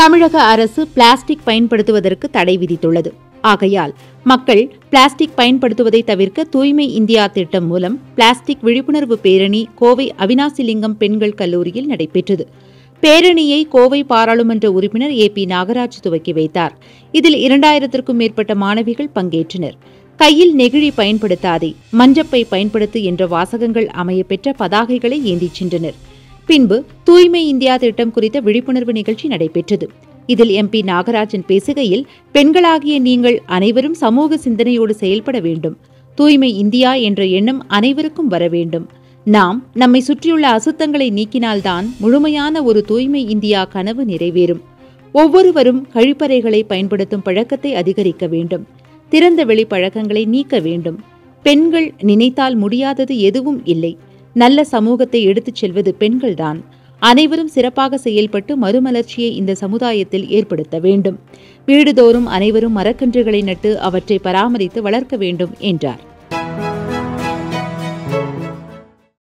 தமிழக அரசு பிளாஸ்டிக் பயன்படுத்துவதற்கு தடை விதித்துள்ளது ஆகையால் மக்கள் பிளாஸ்டிக் பயன்படுத்துவதை தவிர்க்க தூய்மை இந்தியா திட்டம் மூலம் பிளாஸ்டிக் விழிப்புணர்வு பேரணி கோவை அவினாசிலிங்கம் பெண்கள் கல்லூரியில் நடைபெற்றது பேரணியை கோவை பாராளுமன்ற உறுப்பினர் ஏ பி நாகராஜ் துவக்கி வைத்தார் இதில் இரண்டாயிரத்திற்கும் மேற்பட்ட மாணவிகள் பங்கேற்றனர் கையில் நெகிழி பயன்படுத்தாதே மஞ்சப்பை பயன்படுத்து என்ற வாசகங்கள் அமையப்பெற்ற பதாகைகளை ஏந்திச் சென்றனர் பின்பு தூய்மை இந்தியா திட்டம் குறித்த விழிப்புணர்வு நிகழ்ச்சி நடைபெற்றது இதில் எம்பி நாகராஜன் பேசுகையில் பெண்களாகிய நீங்கள் அனைவரும் சமூக சிந்தனையோடு செயல்பட வேண்டும் தூய்மை இந்தியா என்ற எண்ணம் அனைவருக்கும் வர வேண்டும் நாம் நம்மை சுற்றியுள்ள அசுத்தங்களை நீக்கினால்தான் முழுமையான ஒரு தூய்மை இந்தியா கனவு நிறைவேறும் ஒவ்வொருவரும் கழிப்பறைகளை பயன்படுத்தும் பழக்கத்தை அதிகரிக்க வேண்டும் திறந்த வெளி பழக்கங்களை நீக்க வேண்டும் பெண்கள் நினைத்தால் முடியாதது எதுவும் இல்லை நல்ல சமூகத்தை எடுத்துச் செல்வது பெண்கள்தான் அனைவரும் சிறப்பாக செயல்பட்டு மறுமலர்ச்சியை இந்த சமுதாயத்தில் ஏற்படுத்த வேண்டும் வீடுதோறும் அனைவரும் மரக்கன்றுகளை நட்டு அவற்றை பராமரித்து வளர்க்க வேண்டும் என்றார்